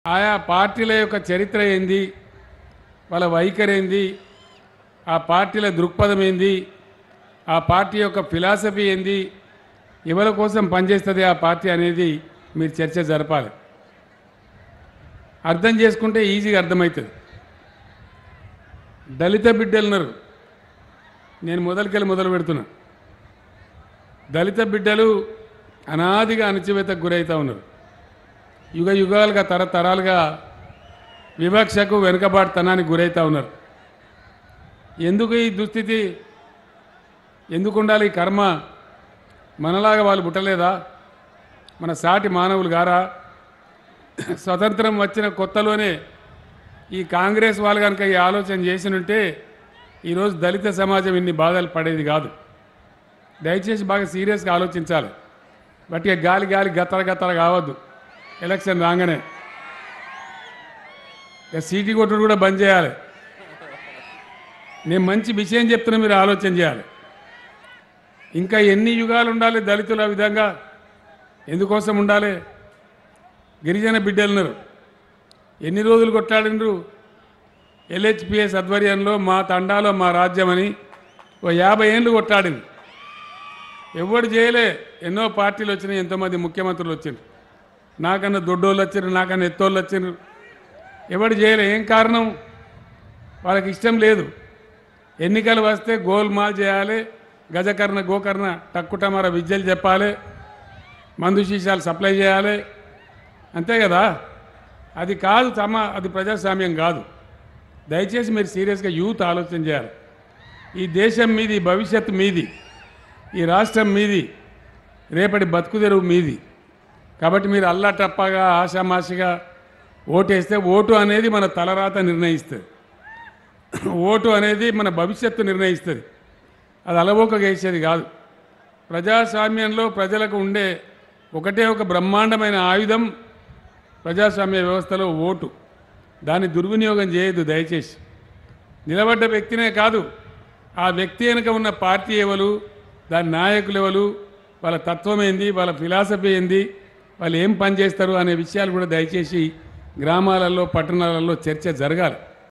ఆయా పార్టీల యొక్క చరిత్ర ఏంది వాళ్ళ వైఖరి ఏంది ఆ పార్టీల దృక్పథం ఏంది ఆ పార్టీ యొక్క ఫిలాసఫీ ఏంది ఎవరి కోసం పనిచేస్తుంది ఆ పార్టీ అనేది మీరు చర్చ జరపాలి అర్థం చేసుకుంటే ఈజీగా అర్థమవుతుంది దళిత బిడ్డలున్నారు నేను మొదలుకెళ్ళి మొదలు పెడుతున్నా దళిత బిడ్డలు అనాదిగా అణచివేతకు గురవుతూ ఉన్నారు యుగ యుగాలుగా తరతరాలుగా వివక్షకు వెనుకబాటుతనానికి గురవుతూ ఉన్నారు ఎందుకు ఈ దుస్థితి ఎందుకు ఉండాలి ఈ కర్మ మనలాగా వాళ్ళు పుట్టలేదా మన సాటి మానవులు గారా స్వతంత్రం వచ్చిన కొత్తలోనే ఈ కాంగ్రెస్ వాళ్ళు కనుక ఈ ఆలోచన చేసినుంటే ఈరోజు దళిత సమాజం ఇన్ని బాధలు పడేది కాదు దయచేసి బాగా సీరియస్గా ఆలోచించాలి బట్ ఇక గాలి గాలి గత్తర గత్తర కావద్దు ఎలక్షన్ రాగానే ఇక సీటీ కొట్టుడు కూడా బంద్ చేయాలి నేను మంచి విషయం చెప్తున్నా మీరు ఆలోచన చేయాలి ఇంకా ఎన్ని యుగాలు ఉండాలి దళితులు ఆ విధంగా ఎందుకోసం ఉండాలి గిరిజన బిడ్డలున్నారు ఎన్ని రోజులు కొట్లాడినరు ఎల్హెచ్పిఎస్ ఆధ్వర్యంలో మా తండాలో మా రాజ్యమని ఓ యాభై ఏళ్ళు కొట్లాడింది ఎవడు చేయలే ఎన్నో పార్టీలు వచ్చినాయి ఎంతోమంది ముఖ్యమంత్రులు వచ్చిండ్రు నాకన్నా దొడ్డోళ్ళు వచ్చారు నాకన్నా ఎత్తోళ్ళు వచ్చిండ్రు ఎవడు చేయలే ఏం కారణం వాళ్ళకి ఇష్టం లేదు ఎన్నికలు వస్తే గోల్మాల్ చేయాలి గజకర్ణ గోకర్ణ టక్కుటమార విద్యలు చెప్పాలి మందు శీషాలు సప్లై చేయాలి అంతే కదా అది కాదు తమ అది ప్రజాస్వామ్యం కాదు దయచేసి మీరు సీరియస్గా యూత్ ఆలోచన చేయాలి ఈ దేశం మీది ఈ భవిష్యత్తు మీది ఈ రాష్ట్రం మీది రేపటి బతుకుదెరువు మీది కాబట్టి మీరు అల్లాటప్పగా ఆషామాషిగా ఓటేస్తే ఓటు అనేది మన తలరాత నిర్ణయిస్తుంది ఓటు అనేది మన భవిష్యత్తు నిర్ణయిస్తుంది అది అలవోకగా వేసేది కాదు ప్రజాస్వామ్యంలో ప్రజలకు ఉండే ఒకటే ఒక బ్రహ్మాండమైన ఆయుధం ప్రజాస్వామ్య వ్యవస్థలో ఓటు దాన్ని దుర్వినియోగం చేయొద్దు దయచేసి నిలబడ్డ వ్యక్తినే కాదు ఆ వ్యక్తి వెనుక ఉన్న పార్టీ ఎవరు దాని నాయకులు ఎవరు వాళ్ళ తత్వం ఏంది వాళ్ళ ఫిలాసఫీ ఏంది వాళ్ళు ఏం పని చేస్తారు అనే విషయాలు కూడా దయచేసి గ్రామాలలో పట్టణాలలో చర్చ జరగాలి